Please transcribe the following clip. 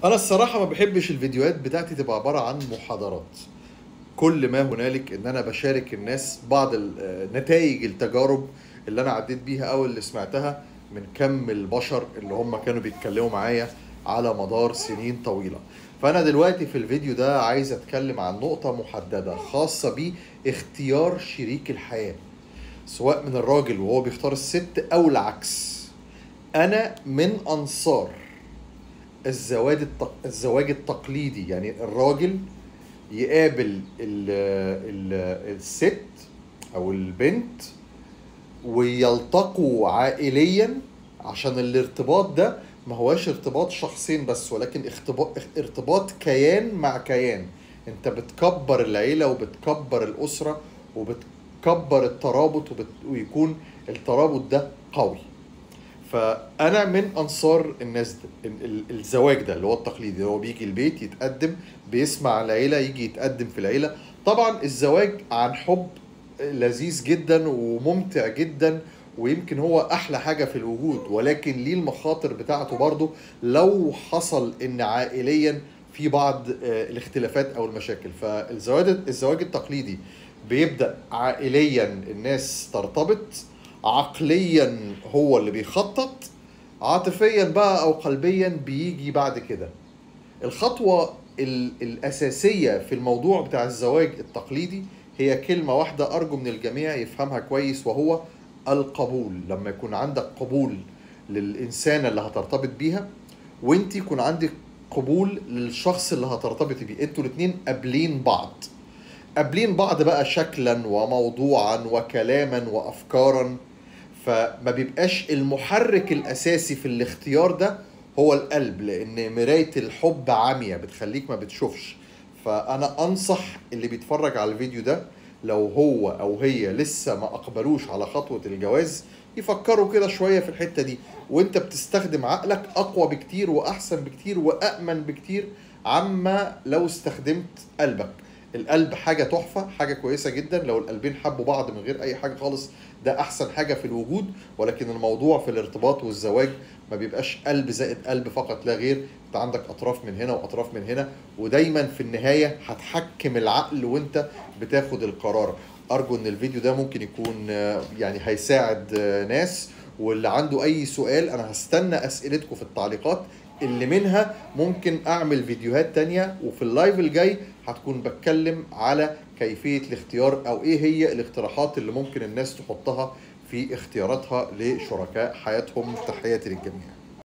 انا الصراحه ما بحبش الفيديوهات بتاعتي تبقى عباره عن محاضرات كل ما هنالك ان انا بشارك الناس بعض ال- آه، نتائج التجارب اللي انا عديت بيها او اللي سمعتها من كم البشر اللي هم كانوا بيتكلموا معايا على مدار سنين طويله فانا دلوقتي في الفيديو ده عايز اتكلم عن نقطه محدده خاصه باختيار شريك الحياه سواء من الراجل وهو بيختار الست او العكس انا من انصار الزواج التق... الزواج التقليدي يعني الراجل يقابل ال... ال... الست او البنت ويلتقوا عائليا عشان الارتباط ده ما هواش ارتباط شخصين بس ولكن اختبا... ارتباط كيان مع كيان انت بتكبر العيلة وبتكبر الأسرة وبتكبر الترابط وبت... ويكون الترابط ده قوي فانا من انصار الناس ده ال- ال- الزواج ده اللي هو التقليدي اللي هو بيجي البيت يتقدم بيسمع العيله يجي يتقدم في العيله طبعا الزواج عن حب لذيذ جدا وممتع جدا ويمكن هو احلى حاجه في الوجود ولكن ليه المخاطر بتاعته برضه لو حصل ان عائليا في بعض آه، الاختلافات او المشاكل فالزواج الزواج التقليدي بيبدا عائليا الناس ترتبط عقليا هو اللي بيخطط عاطفيا بقى او قلبيا بيجي بعد كده الخطوة ال- الأساسية في الموضوع بتاع الزواج التقليدي هي كلمة واحدة أرجو من الجميع يفهمها كويس وهو القبول لما يكون عندك قبول للإنسانة اللي هترتبط بيها وانت يكون عندك قبول للشخص اللي هترتبطي بيه انتوا الاتنين قابلين بعض قابلين بعض بقى شكلا وموضوعا وكلاما وافكارا فما بيبقاش المحرك الاساسي في الاختيار ده هو القلب لان مرايه الحب عاميه بتخليك ما بتشوفش فانا انصح اللي بيتفرج على الفيديو ده لو هو او هي لسه ما اقبلوش على خطوه الجواز يفكروا كده شويه في الحته دي وانت بتستخدم عقلك اقوى بكتير واحسن بكتير وامن بكتير عما لو استخدمت قلبك القلب حاجة تحفة حاجة كويسة جدا لو القلبين حبوا بعض من غير أي حاجة خالص ده أحسن حاجة في الوجود ولكن الموضوع في الارتباط والزواج ما بيبقاش قلب زائد قلب فقط لا غير أنت عندك أطراف من هنا وأطراف من هنا ودايما في النهاية هتحكم العقل وأنت بتاخد القرار أرجو إن الفيديو ده ممكن يكون آه، يعني هيساعد آه، ناس واللي عنده أي سؤال أنا هستنى أسئلتكم في التعليقات اللي منها ممكن اعمل فيديوهات تانية وفي اللايف الجاي هتكون بتكلم على كيفية الاختيار او ايه هي الاقتراحات اللي ممكن الناس تحطها في اختياراتها لشركاء حياتهم تحياتي للجميع